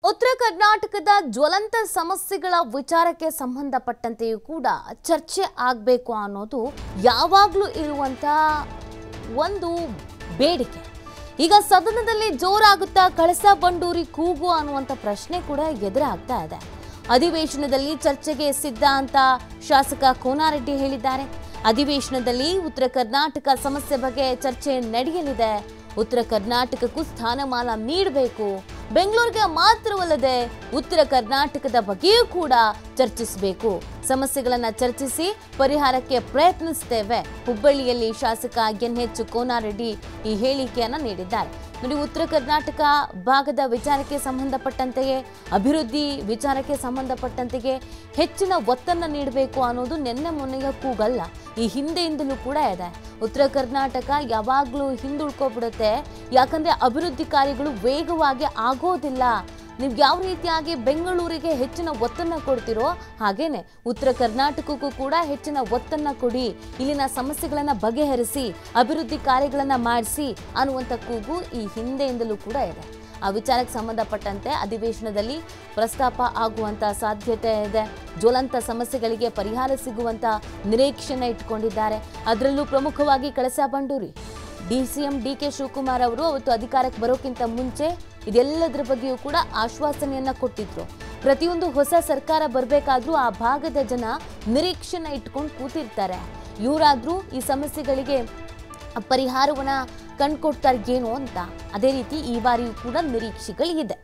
ಉತ್ತರ ಕರ್ನಾಟಕದ ಜ್ವಲಂತ ಸಮಸ್ಯೆಗಳ ವಿಚಾರಕ್ಕೆ ಸಂಬಂಧಪಟ್ಟಂತೆಯೂ ಕೂಡ ಚರ್ಚೆ ಆಗಬೇಕು ಅನ್ನೋದು ಯಾವಾಗಲೂ ಇರುವಂತ ಒಂದು ಬೇಡಿಕೆ ಈಗ ಸದನದಲ್ಲಿ ಜೋರಾಗುತ್ತಾ ಕಳಸಾ ಬಂಡೂರಿ ಕೂಗು ಅನ್ನುವಂಥ ಪ್ರಶ್ನೆ ಕೂಡ ಎದುರಾಗ್ತಾ ಇದೆ ಅಧಿವೇಶನದಲ್ಲಿ ಚರ್ಚೆಗೆ ಸಿದ್ಧ ಅಂತ ಶಾಸಕ ಕೋನಾರೆಡ್ಡಿ ಹೇಳಿದ್ದಾರೆ ಅಧಿವೇಶನದಲ್ಲಿ ಉತ್ತರ ಕರ್ನಾಟಕ ಸಮಸ್ಯೆ ಬಗ್ಗೆ ಚರ್ಚೆ ನಡೆಯಲಿದೆ ಉತ್ತರ ಕರ್ನಾಟಕಕ್ಕೂ ಸ್ಥಾನಮಾನ ನೀಡಬೇಕು ಬೆಂಗಳೂರಿಗೆ ಮಾತ್ರವಲ್ಲದೆ ಉತ್ತರ ಕರ್ನಾಟಕದ ಬಗ್ಗೆಯೂ ಕೂಡ ಚರ್ಚಿಸಬೇಕು ಸಮಸ್ಯೆಗಳನ್ನು ಚರ್ಚಿಸಿ ಪರಿಹಾರಕ್ಕೆ ಪ್ರಯತ್ನಿಸ್ತೇವೆ ಹುಬ್ಬಳ್ಳಿಯಲ್ಲಿ ಶಾಸಕ ಎನ್ ಎಚ್ ಕೋನಾರೆಡ್ಡಿ ಈ ಹೇಳಿಕೆಯನ್ನ ನೀಡಿದ್ದಾರೆ ನೋಡಿ ಉತ್ತರ ಕರ್ನಾಟಕ ಭಾಗದ ವಿಚಾರಕ್ಕೆ ಸಂಬಂಧಪಟ್ಟಂತೆಯೇ ಅಭಿವೃದ್ಧಿ ವಿಚಾರಕ್ಕೆ ಸಂಬಂಧಪಟ್ಟಂತೆಯೇ ಹೆಚ್ಚಿನ ಒತ್ತನ್ನು ನೀಡಬೇಕು ಅನ್ನೋದು ನಿನ್ನೆ ಮೊನ್ನೆಯ ಕೂಗಲ್ಲ ಈ ಹಿಂದೆಯಿಂದಲೂ ಕೂಡ ಇದೆ ಉತ್ತರ ಕರ್ನಾಟಕ ಯಾವಾಗಲೂ ಹಿಂದುಳ್ಕೊಬಿಡುತ್ತೆ ಯಾಕಂದ್ರೆ ಅಭಿವೃದ್ಧಿ ಕಾರ್ಯಗಳು ವೇಗವಾಗಿ ಆಗೋದಿಲ್ಲ ನೀವು ಯಾವ ರೀತಿಯಾಗಿ ಬೆಂಗಳೂರಿಗೆ ಹೆಚ್ಚಿನ ಒತ್ತನ್ನು ಕೊಡ್ತಿರೋ ಹಾಗೇನೆ ಉತ್ತರ ಕರ್ನಾಟಕಕ್ಕೂ ಕೂಡ ಹೆಚ್ಚಿನ ಒತ್ತನ್ನು ಕೊಡಿ ಇಲ್ಲಿನ ಸಮಸ್ಯೆಗಳನ್ನು ಬಗೆಹರಿಸಿ ಅಭಿವೃದ್ಧಿ ಕಾರ್ಯಗಳನ್ನು ಮಾಡಿಸಿ ಅನ್ನುವಂಥ ಕೂಗು ಈ ಹಿಂದೆಯಿಂದಲೂ ಕೂಡ ಇದೆ ಆ ವಿಚಾರಕ್ಕೆ ಸಂಬಂಧಪಟ್ಟಂತೆ ಅಧಿವೇಶನದಲ್ಲಿ ಪ್ರಸ್ತಾಪ ಆಗುವಂತ ಸಾಧ್ಯತೆ ಇದೆ ಜ್ವಲಂತ ಸಮಸ್ಯೆಗಳಿಗೆ ಪರಿಹಾರ ಸಿಗುವಂತ ನಿರೀಕ್ಷೆನ ಇಟ್ಕೊಂಡಿದ್ದಾರೆ ಅದರಲ್ಲೂ ಪ್ರಮುಖವಾಗಿ Kalasa Banduri D C M D K Shivakumar ಅವರು ಅವತ್ತು ಅಧಿಕಾರಕ್ಕೆ ಬರೋಕ್ಕಿಂತ ಮುಂಚೆ ಇದೆಲ್ಲದರ ಬಗ್ಗೆಯೂ ಕೂಡ ಆಶ್ವಾಸನೆಯನ್ನ ಕೊಟ್ಟಿದ್ರು ಪ್ರತಿಯೊಂದು ಹೊಸ ಸರ್ಕಾರ ಬರಬೇಕಾದ್ರೂ ಆ ಭಾಗದ ಜನ ನಿರೀಕ್ಷೆನ ಇಟ್ಕೊಂಡು ಕೂತಿರ್ತಾರೆ ಇವರಾದ್ರೂ ಈ ಸಮಸ್ಯೆಗಳಿಗೆ ಪರಿಹಾರವನ್ನ ಕಂಡುಕೊಡ್ತಾರೆ ಏನು ಅಂತ ಅದೇ ರೀತಿ ಈ ಬಾರಿಯೂ ಕೂಡ ನಿರೀಕ್ಷೆಗಳಿದೆ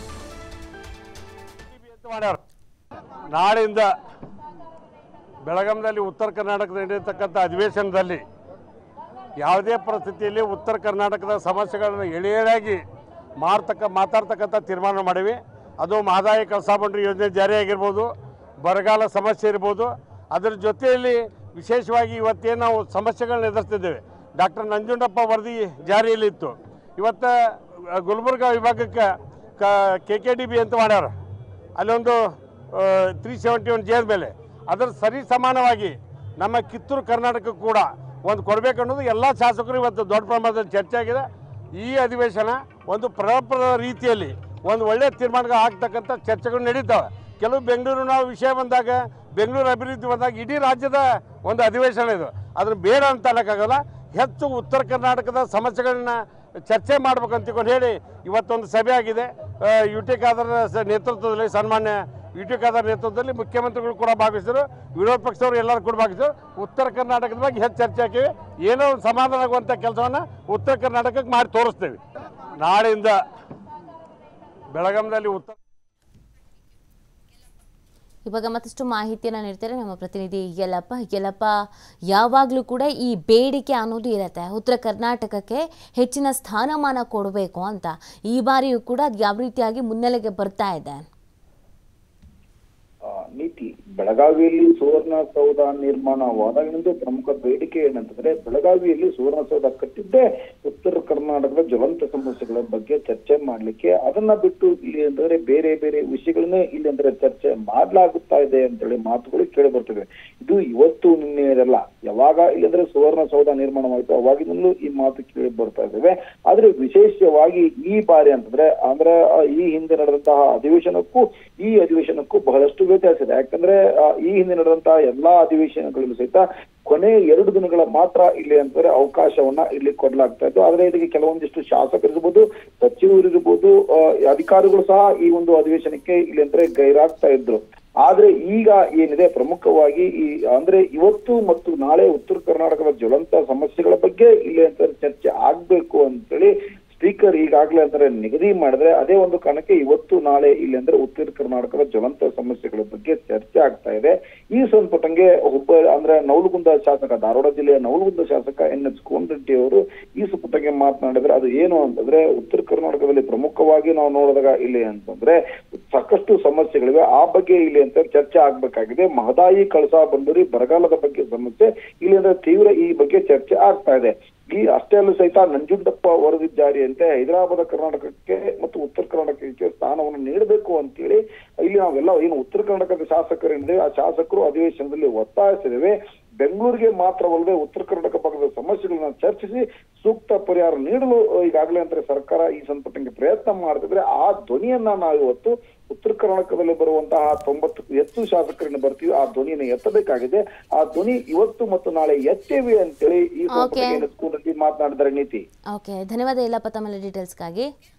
ಅಂತ ಮಾಡ್ಯಾರ ನಾಳೆಯಿಂದ ಬೆಳಗಾಂದಲ್ಲಿ ಉತ್ತರ ಕರ್ನಾಟಕದ ನಡೆಯತಕ್ಕಂಥ ಅಧಿವೇಶನದಲ್ಲಿ ಯಾವುದೇ ಪರಿಸ್ಥಿತಿಯಲ್ಲಿ ಉತ್ತರ ಕರ್ನಾಟಕದ ಸಮಸ್ಯೆಗಳನ್ನು ಎಳೆ ಎಳೆಯಾಗಿ ಮಾಡ್ತಕ್ಕ ಮಾತಾಡ್ತಕ್ಕಂಥ ತೀರ್ಮಾನ ಮಾಡಿವಿ ಅದು ಮಹದಾಯಿ ಕಳಸಾ ಬಂಡೂರಿ ಯೋಜನೆ ಜಾರಿಯಾಗಿರ್ಬೋದು ಬರಗಾಲ ಸಮಸ್ಯೆ ಇರ್ಬೋದು ಅದರ ಜೊತೆಯಲ್ಲಿ ವಿಶೇಷವಾಗಿ ಇವತ್ತೇನು ನಾವು ಸಮಸ್ಯೆಗಳನ್ನ ಎದುರಿಸ್ತಿದ್ದೇವೆ ಡಾಕ್ಟರ್ ನಂಜುಂಡಪ್ಪ ವರದಿ ಜಾರಿಯಲ್ಲಿತ್ತು ಇವತ್ತು ಗುಲ್ಬರ್ಗ ವಿಭಾಗಕ್ಕೆ ಕೆ ಕೆ ಡಿ ಬಿ ಅಂತ ಮಾಡ್ಯಾರ ಅಲ್ಲೊಂದು ತ್ರೀ ಸೆವೆಂಟಿ ಒನ್ ಜೇರ್ ಮೇಲೆ ಅದರ ಸರಿ ಸಮಾನವಾಗಿ ನಮ್ಮ ಕಿತ್ತೂರು ಕರ್ನಾಟಕ ಕೂಡ ಒಂದು ಕೊಡಬೇಕು ಅನ್ನೋದು ಎಲ್ಲ ಶಾಸಕರು ಇವತ್ತು ದೊಡ್ಡ ಪ್ರಮಾಣದಲ್ಲಿ ಚರ್ಚೆ ಆಗಿದೆ ಈ ಅಧಿವೇಶನ ಒಂದು ಪ್ರಪ್ರದ ರೀತಿಯಲ್ಲಿ ಒಂದು ಒಳ್ಳೆಯ ತೀರ್ಮಾನ ಆಗ್ತಕ್ಕಂಥ ಚರ್ಚೆಗಳು ನಡೀತಾವೆ ಕೆಲವು ಬೆಂಗಳೂರು ನಾವು ವಿಷಯ ಬಂದಾಗ ಬೆಂಗಳೂರು ಅಭಿವೃದ್ಧಿ ಬಂದಾಗ ಇಡೀ ರಾಜ್ಯದ ಒಂದು ಅಧಿವೇಶನ ಇದು ಅದ್ರ ಬೇಡ ಅಂತ ಅನ್ನೋಕ್ಕಾಗಲ್ಲ ಹೆಚ್ಚು ಉತ್ತರ ಕರ್ನಾಟಕದ ಸಮಸ್ಯೆಗಳನ್ನ ಚರ್ಚೆ ಮಾಡ್ಬೇಕಂತ ತಿಳ್ಕೊಂಡು ಹೇಳಿ ಇವತ್ತೊಂದು ಸಭೆ ಆಗಿದೆ ಯು ಟಿ ಖಾದರ್ ಸ- ನೇತೃತ್ವದಲ್ಲಿ ಸನ್ಮಾನ್ಯ ಯು ಟಿ ಖಾದರ್ ನೇತೃತ್ವದಲ್ಲಿ ಮುಖ್ಯಮಂತ್ರಿಗಳು ಕೂಡ ಭಾಗವಹಿಸಿದರು ವಿರೋಧ ಪಕ್ಷದವರು ಎಲ್ಲರೂ ಕೂಡ ಭಾಗವಹಿಸಿದರು ಉತ್ತರ ಕರ್ನಾಟಕದ ಬಗ್ಗೆ ಹೆಚ್ಚು ಚರ್ಚೆ ಹಾಕಿವಿ ಏನೋ ಒಂದು ಸಮಾಧಾನ ಆಗುವಂಥ ಕೆಲಸವನ್ನು ಉತ್ತರ ಕರ್ನಾಟಕಕ್ಕೆ ಮಾಡಿ ತೋರಿಸ್ತೇವೆ ನಾಳೆಯಿಂದ ಬೆಳಗಾಂದಲ್ಲಿ ಉತ್ತರ ಇವಾಗ ಮತ್ತಷ್ಟು ಮಾಹಿತಿಯನ್ನು ನೀಡ್ತಾರೆ ನಮ್ಮ ಪ್ರತಿನಿಧಿ ಯಲ್ಲಪ್ಪ ಯಲ್ಲಪ್ಪ ಯಾವಾಗಲೂ ಕೂಡ ಈ ಬೇಡಿಕೆ ಅನ್ನೋದು ಇರುತ್ತೆ ಉತ್ತರ ಕರ್ನಾಟಕಕ್ಕೆ ಹೆಚ್ಚಿನ ಸ್ಥಾನಮಾನ ಕೊಡಬೇಕು ಅಂತ ಈ ಬಾರಿಯೂ ಕೂಡ ಅದು ಯಾವ ರೀತಿಯಾಗಿ ಮುನ್ನೆಲೆಗೆ ಬರ್ತಾ ಇದೆ ಆ, ನೀತಿ ಬೆಳಗಾವಿಯಲ್ಲಿ ಸುವರ್ಣಸೌಧ ನಿರ್ಮಾಣವಾದಾಗಿನಿಂದ ಪ್ರಮುಖ ಬೇಡಿಕೆ ಏನಂತಂದ್ರೆ ಬೆಳಗಾವಿಯಲ್ಲಿ ಸುವರ್ಣಸೌಧ ಕಟ್ಟಿದ್ದೇ ಉತ್ತರ ಕರ್ನಾಟಕದ ಜ್ವಲಂತ ಸಮಸ್ಯೆಗಳ ಬಗ್ಗೆ ಚರ್ಚೆ ಮಾಡ್ಲಿಕ್ಕೆ ಅದನ್ನ ಬಿಟ್ಟು ಇಲ್ಲಿ ಅಂದ್ರೆ ಬೇರೆ ಬೇರೆ ವಿಷಯಗಳನ್ನೇ ಇಲ್ಲಿ ಅಂದ್ರೆ ಚರ್ಚೆ ಮಾಡ್ಲಾಗುತ್ತಾ ಇದೆ ಅಂತೇಳಿ ಮಾತುಗಳು ಕೇಳಿ ಬರ್ತಿವೆ ಇದು ಇವತ್ತು ನಿನ್ನೆ ಇರಲ್ಲ ಯಾವಾಗ ಇಲ್ಲಂದ್ರೆ ಸುವರ್ಣಸೌಧ ನಿರ್ಮಾಣವಾಯಿತು ಅವಾಗಿನಲ್ಲೂ ಈ ಮಾತು ಕೇಳಿ ಬರ್ತಾ ಇದ್ದೇವೆ ಆದ್ರೆ ವಿಶೇಷವಾಗಿ ಈ ಬಾರಿ ಅಂತಂದ್ರೆ ಅಂದ್ರೆ ಆ, ಈ ಹಿಂದೆ ನಡೆದಂತಹ ಅಧಿವೇಶನಕ್ಕೂ ಈ ಅಧಿವೇಶನಕ್ಕೂ ಬಹಳಷ್ಟು ವ್ಯತ್ಯಾಸ ಇದೆ ಯಾಕಂದ್ರೆ ಆ, ಈ ಹಿಂದೆ ನಡೆದಂತಹ ಎಲ್ಲಾ ಅಧಿವೇಶನಗಳಲ್ಲೂ ಸಹಿತ ಕೊನೆ ಎರಡು ದಿನಗಳ ಮಾತ್ರ ಇಲ್ಲಿ ಅಂತಂದ್ರೆ ಅವಕಾಶವನ್ನ ಇಲ್ಲಿ ಕೊಡ್ಲಾಗ್ತಾ ಇತ್ತು ಆದ್ರೆ ಇದಕ್ಕೆ ಕೆಲವೊಂದಿಷ್ಟು ಶಾಸಕರಿರ್ಬೋದು ಸಚಿವರಿರ್ಬೋದು ಆ, ಅಧಿಕಾರಿಗಳು ಸಹ ಈ ಒಂದು ಅಧಿವೇಶನಕ್ಕೆ ಇಲ್ಲಿ ಅಂದ್ರೆ ಗೈರಾಗ್ತಾ ಇದ್ರು ಆದ್ರೆ ಈಗ ಏನಿದೆ ಪ್ರಮುಖವಾಗಿ ಈ ಅಂದ್ರೆ ಇವತ್ತು ಮತ್ತು ನಾಳೆ ಉತ್ತರ ಕರ್ನಾಟಕದ ಜ್ವಲಂತ ಸಮಸ್ಯೆಗಳ ಬಗ್ಗೆ ಇಲ್ಲಿ ಅಂತ ಚರ್ಚೆ ಆಗ್ಬೇಕು ಅಂತೇಳಿ ಸ್ಪೀಕರ್ ಈಗಾಗಲೇ ಅಂತಾರೆ ನಿಗದಿ ಮಾಡಿದ್ರೆ ಅದೇ ಒಂದು ಕಾರಣಕ್ಕೆ ಇವತ್ತು ನಾಳೆ ಇಲ್ಲಿ ಅಂದ್ರೆ ಉತ್ತರ ಕರ್ನಾಟಕದ ಜ್ವಲಂತ ಸಮಸ್ಯೆಗಳ ಬಗ್ಗೆ ಚರ್ಚೆ ಆಗ್ತಾ ಇದೆ ಈ ಸಂಪುಟಂಗೆ ಹುಬ್ಬ ಅಂದ್ರೆ ನವಲಗುಂದ ಶಾಸಕ ಧಾರವಾಡ ಜಿಲ್ಲೆಯ ನವಲಗುಂದ ಶಾಸಕ ಎನ್ ಎಚ್ ಕೋನರೆಡ್ಡಿ ಅವರು ಈ ಸಂಪುಟಕ್ಕೆ ಮಾತನಾಡಿದ್ರೆ ಅದು ಏನು ಅಂತಂದ್ರೆ ಉತ್ತರ ಕರ್ನಾಟಕದಲ್ಲಿ ಪ್ರಮುಖವಾಗಿ ನಾವು ನೋಡಿದಾಗ ಇಲ್ಲಿ ಅಂತಂದ್ರೆ ಸಾಕಷ್ಟು ಸಮಸ್ಯೆಗಳಿವೆ ಆ ಬಗ್ಗೆ ಇಲ್ಲಿ ಅಂತ ಚರ್ಚೆ ಆಗ್ಬೇಕಾಗಿದೆ ಮಹದಾಯಿ ಕಳಸಾ ಬಂಡೂರಿ ಬರಗಾಲದ ಬಗ್ಗೆ ಸಮಸ್ಯೆ ಇಲ್ಲಿ ಅಂದ್ರೆ ತೀವ್ರ ಈ ಬಗ್ಗೆ ಚರ್ಚೆ ಆಗ್ತಾ ಇದೆ ಈ ಅಷ್ಟೇ ಅಲ್ಲೂ ಸಹಿತ ನಂಜುಂಡಪ್ಪ ವರದಿ ಜಾರಿಯಂತೆ ಹೈದರಾಬಾದ್ ಕರ್ನಾಟಕಕ್ಕೆ ಮತ್ತು ಉತ್ತರ ಕರ್ನಾಟಕಕ್ಕೆ ಸ್ಥಾನವನ್ನು ನೀಡಬೇಕು ಅಂತೇಳಿ ಇಲ್ಲಿ ನಾವೆಲ್ಲ ಏನು ಉತ್ತರ ಕರ್ನಾಟಕದ ಶಾಸಕರು ಏನಿದೆ ಆ ಶಾಸಕರು ಅಧಿವೇಶನದಲ್ಲಿ ಒತ್ತಾಯಿಸಿದ್ದೇವೆ ಬೆಂಗಳೂರಿಗೆ ಮಾತ್ರವಲ್ಲದೆ ಉತ್ತರ ಕರ್ನಾಟಕ ಭಾಗದ ಸಮಸ್ಯೆಗಳನ್ನ ಚರ್ಚಿಸಿ ಸೂಕ್ತ ಪರಿಹಾರ ನೀಡಲು ಈಗಾಗಲೇ ಅಂದ್ರೆ ಸರ್ಕಾರ ಈ ಸಂಪುಟಕ್ಕೆ ಪ್ರಯತ್ನ ಮಾಡ್ತಿದ್ರೆ ಆ ಧ್ವನಿಯನ್ನ ನಾವು ಇವತ್ತು ಉತ್ತರ ಕರ್ನಾಟಕದಲ್ಲಿ ಬರುವಂತಹ ತೊಂಬತ್ತು ಹೆಚ್ಚು ಶಾಸಕರನ್ನ ಬರ್ತೀವಿ ಆ ಧ್ವನಿಯನ್ನು ಎತ್ತಬೇಕಾಗಿದೆ ಆ ಧ್ವನಿ ಇವತ್ತು ಮತ್ತು ನಾಳೆ ಎತ್ತೇವೆ ಅಂತೇಳಿ ಈ ಸಂಪುಟಕ್ಕೆ ಎತ್ಕೊಂಡಂತೆ ಮಾತನಾಡಿದ್ದಾರೆ ನೀತಿ ಓಕೆ ಧನ್ಯವಾದ ಯಲ್ಲಪ್ಪ ತಮ್ಮ ಡೀಟೇಲ್ಸ್ಗಾಗಿ